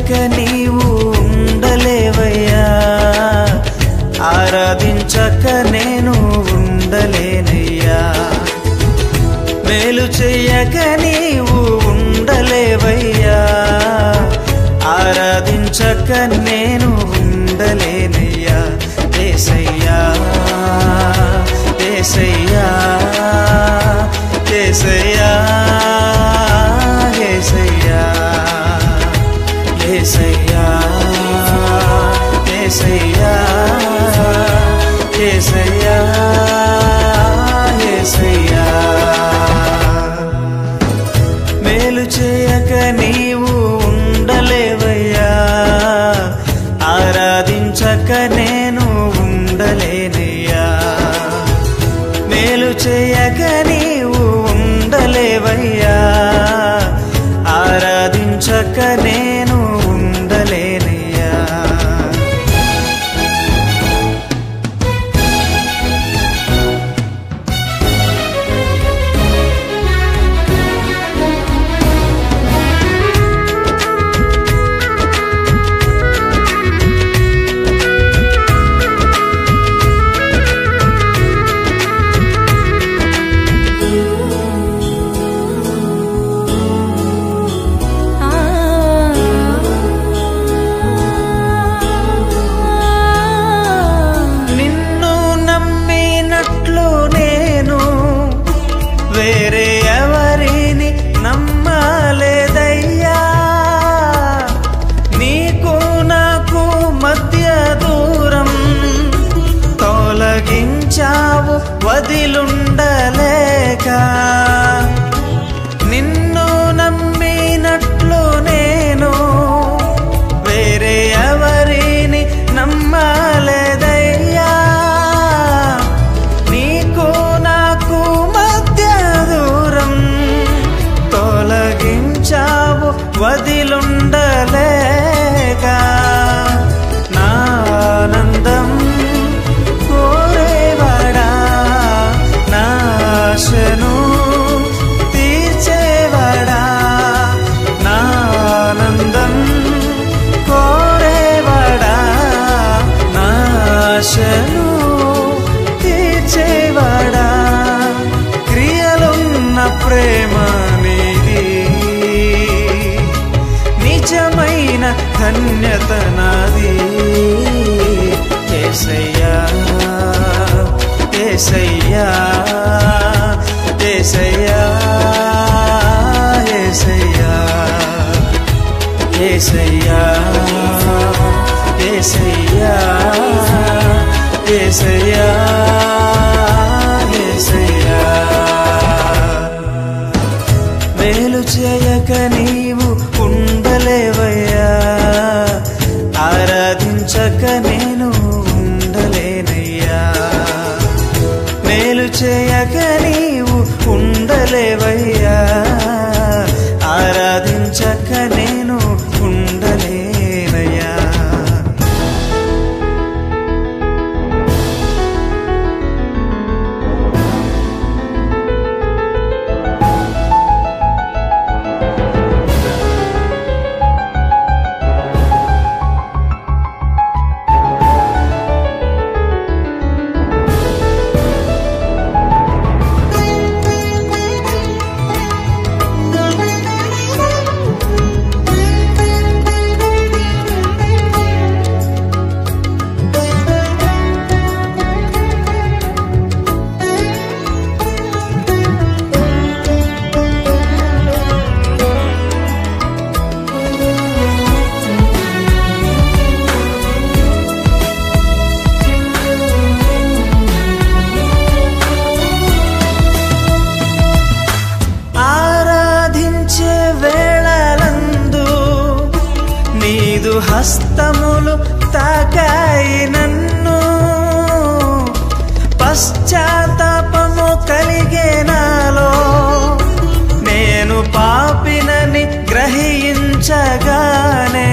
మెచ్చక నీవు ఉండలేవయ్యా ఆరాధించక నేను ఉండలేనయ్యా మేలు చెయ్యక నీవు ఉండలేవయ్యా ఆరాధించక నేను ఉండలేనయ్యా ఏసయ్యా ఏసయ్యా ఏసయ్యా ఏసయ్యా ఏసయ్యా ఏసయ్యా ఏసయ్యా ఏసయ్యా మేలు చేయక నీవు ఉండలేవయ్యా ఆరాధించక నేను ఉండలేనయ్యా మేలు చేయక నీవు ఉండలేవయ్యా ఆరాధించక నేను ఉండలేనయ్యా నిన్ను నమ్మినట్లు నేను వేరే ఎవరిని నమ్మలేదయ్యా నీకు నాకు మధ్య దూరం తొలగించావు వదిలుండలేక నిన్ను నమ్మినట్లు నేను వేరే ఎవరిని నమ్మలేదయ్యా నీకు నాకు మధ్య దూరం తొలగించావు వదిలుండలేక నా ఆనందం కోరేవాడా నా ఆశను తీర్చేవాడా నా ఆనందం కోరేవాడా నా ఆశను తీర్చేవాడా క్రియలున్న ప్రేమ నీది నిజమైన ధన్యత నాది ఏసయ్యా ఏసయ్యా ఏసయ్యా ఏసయ్యా ఏసయ్యా ఏసయ్యా ఏసయ్యా ఏసయ్యా మేలు చేయక నీవు ఉండలేవయ్యా ఆరాధించక నేను ఉండలేనయ్యా మేలు చేయక నీవు ఉండలేవయ్యా ఆరాధించక నేను ఉండలేనయ్యా ఆరాధించే వేళలందు నీదు హస్తములు తాకాయి నన్ను పశ్చాత్తాపము కలిగే నాలో నేను పాపినని గ్రహించగానే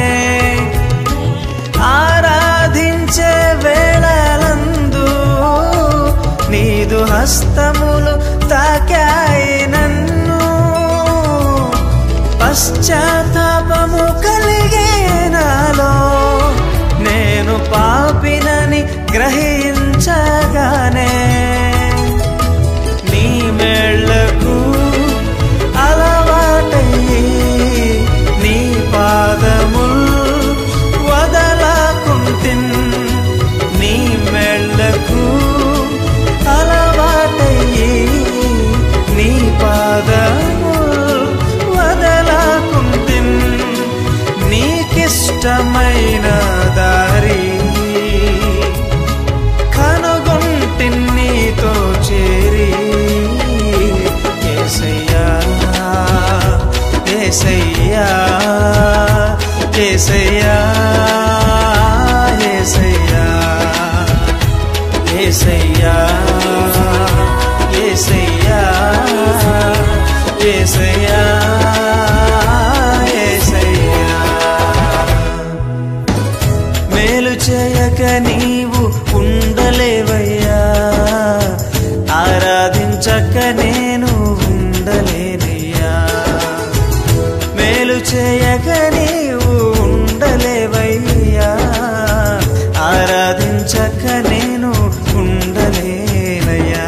ఆరాధించే వేళలందు నీదు హస్తములు తాకాయి నన్ను పశ్చాత్తాపము కలిగే ఇష్టమైన దారి కనుగొంటి నీతో చేరి ఏసయ్యా ఏసయ్యా ఏసయ్యా ఏసయ్యా ఏసయ్యా ఏసయ్యా ఏసయ్యా ఏసయ్యా మేలు చేయక నీవు ఉండలేవయ్యా ఆరాధించక నేను ఉండలేనయ్యా మేలు చేయక నీవు ఉండలేవయ్యా ఆరాధించక నేను ఉండలేనయ్యా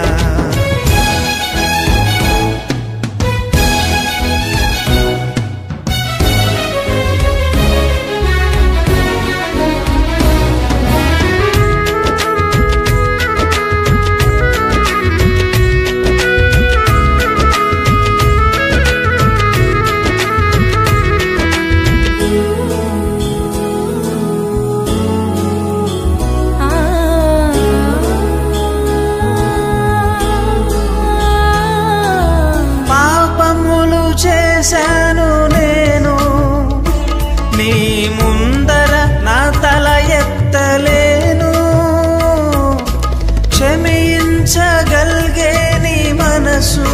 పాపములు చేశాను నేను నీ ముందర నా తల ఎత్తలేను క్షమించగలిగే నీ మనసు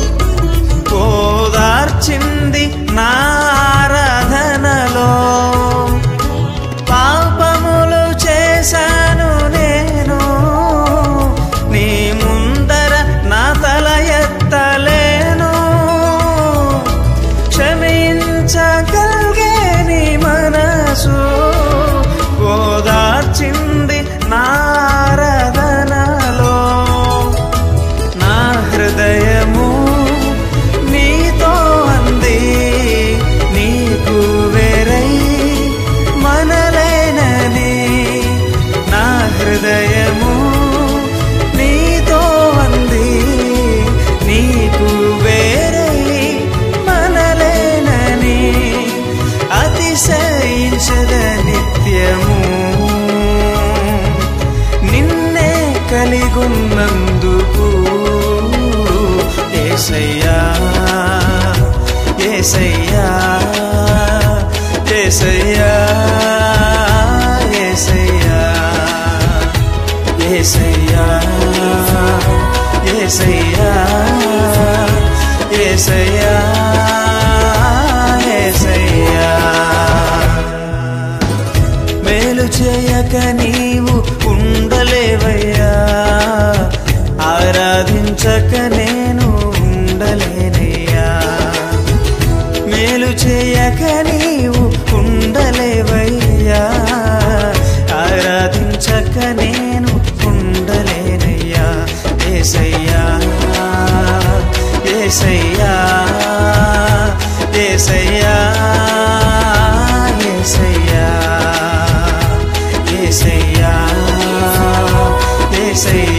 ఓదార్చింది నా ఆరాధనలో పాపములు చేశాను నేను నీ ముందర నా తల ఎత్తలేను క్షమించగలిగే నీ మనసు ఓదార్చింది నారదనలో నా హృదయము నీతో అంది నీకు వేరై మనలేనని నా హృదయము నీతో అంది నీకు వేరై మనలేనని అతిశయించద నిత్యము నిన్నే కలిగున్నందుకు ఏసయ్యా ఏసయ్యా ఏసయ్యా ఏసయ్యా ఏసయ్యా ఏసయ్యా ఏసయ్యా ఏసయ్యా మేలు చేయక నీవు ఉండలేవయ్యా ఆరాధించక నేను ఉండలేనయ్యా మేలు చేయక నీవు ఉండలేవయ్యా ఆరాధించక నేను ఉండలేనయ్యా ఏసయ్యా ఏసయ్యా ఏసయ్యా ఏసయ్యా ఏసయ్యా ఏసయ్యా